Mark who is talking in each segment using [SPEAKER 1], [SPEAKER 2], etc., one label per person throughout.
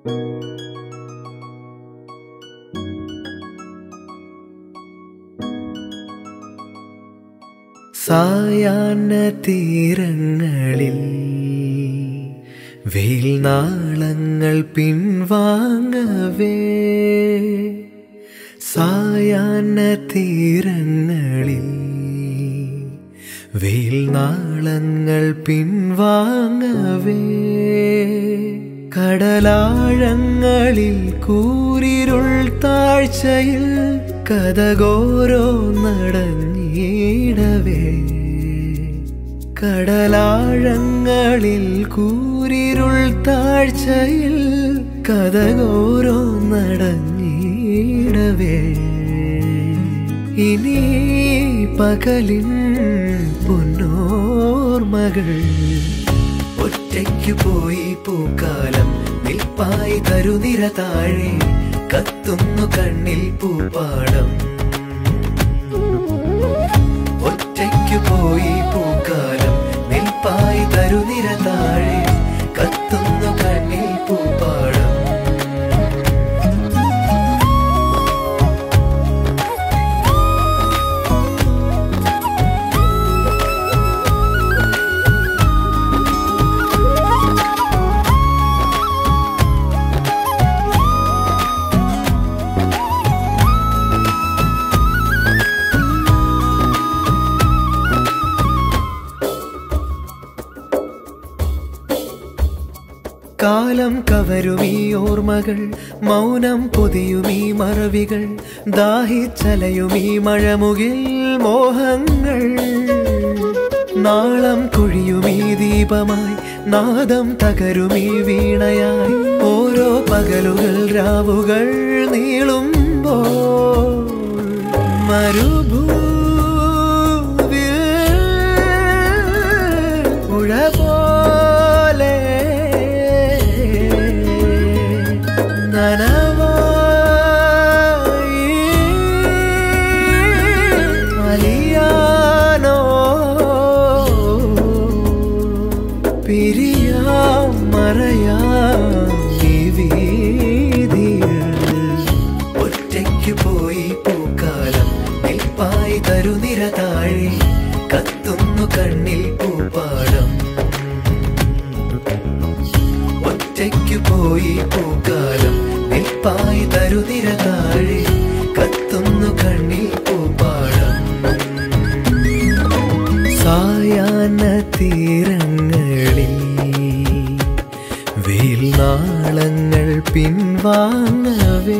[SPEAKER 1] സായാഹ്ന തീരങ്ങളിൽ വെയിൽ നാളങ്ങൾ പിൻവാങ്ങവേ സായാഹ്ന തീരങ്ങളിൽ വെയിൽ നാളങ്ങൾ പിൻവാങ്ങവേ കടലാഴങ്ങളിൽ കൂരിരുൾ താഴ്ചയിൽ കഥകോരോ നടഞ്ഞിടവേ കടലാഴങ്ങളിൽ കൂരിരുൾ താഴ്ചയിൽ കഥകോരോ നടഞ്ഞിടവേ ഇനി പകലിൻ പൊന്നോർമകൾ ഒറ്റയ്ക്കു പോയി പൂക്കാലം നിൽപ്പായി തരുനിര താഴെ കത്തുന്നു കണ്ണിൽ പൂപ്പാടം ഒറ്റയ്ക്കു പോയി പൂക്കാലം നിൽപ്പായി തരുനിര താഴെ കത്തുന്നു കണ്ണിൽ പൂപ്പാടം കാലം കവരുമീ ഓർമ്മകൾ മൗനം പൊതിയുമീ മറവികൾ ദാഹിച്ചലയുമീ മഴമുകിൽ മോഹങ്ങൾ നാളം കൊഴിയുമീ ദീപമായി നാദം തകരുമീ വീണയായി ഓരോ പകലുകൾ രാവുകൾ നീളുമ്പോൾ മരുഭൂവിൽ പുഴ പോലെ നനവായി അലിയാനോ പിരിയാം മറയാം ഈ വീതിയിൽ ഒറ്റയ്ക്ക് പോയി പൂക്കാലം നിൽപ്പായി തരുനിര താഴെ കത്തുന്നു കണ്ണിൽ പൂപ്പാടം ഒറ്റയ്ക്ക് പോയി പൂക്കാലം നിൽപ്പായി തരുനിര താഴെ കത്തുന്നു കണ്ണിൽ പൂപ്പാടം സായാഹ്ന തീരങ്ങളിൽ വെയിൽ നാളങ്ങൾ പിൻവാങ്ങവേ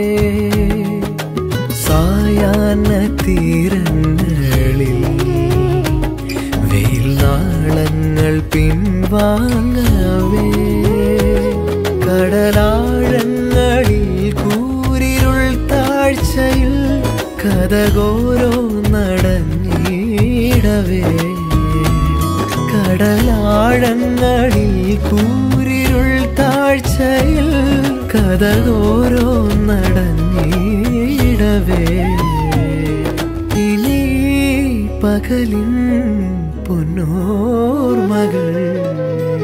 [SPEAKER 1] സായാഹ്ന തീരങ്ങളിൽ വെയിൽ നാളങ്ങൾ പിൻവാങ്ങവേ കടലാഴങ്ങളിൽ കൂരിരുൾ താഴ്ചയിൽ കഥകോരോ നടഞ്ഞിടവേ കടലാഴങ്ങളിൽ കൂരിരുൾ താഴ്ചയിൽ കഥകോരോ നടഞ്ഞിടവേ ഇനി പകലിൻ പൊന്നോർമകൾ